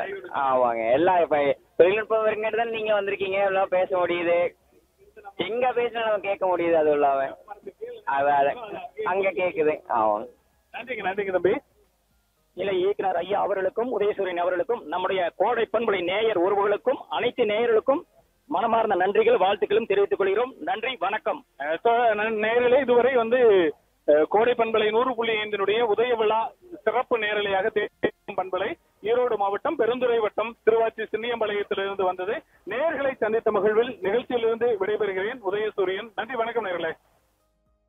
ஆமாங்க எல்லாம் இப்ப தொழில்நுட்பம் இருங்கிட்டு தான் நீங்க வந்திருக்கீங்க எல்லாம் பேச முடியுது எங்க பேசினா நம்ம கேட்க முடியுது அது இல்லாம அது அது அங்க கேக்குது ஆமாங்க நன்றிங்க நன்றிங்க தம்பி இலை இயக்குனர் ஐயா அவர்களுக்கும் உதயசூரியன் அவர்களுக்கும் நம்முடைய கோடை பண்புலை நேயர் உறவுகளுக்கும் அனைத்து நேயர்களுக்கும் மனமார்ந்த நன்றிகள் வாழ்த்துக்களும் தெரிவித்துக் கொள்கிறோம் நன்றி வணக்கம் நேரிலே இதுவரை வந்து அஹ், கோடை பண்பலை நூறு புள்ளி ஐந்தினுடைய உதய விழா சிறப்பு நேரலையாக தேர்தல் பண்பலை ஈரோடு மாவட்டம் பெருந்துறை வட்டம் திருவாச்சி சின்னியம்பாளையத்திலிருந்து வந்தது நேர்களை சந்தித்த மகிழ்வில் நிகழ்ச்சியிலிருந்து வெளி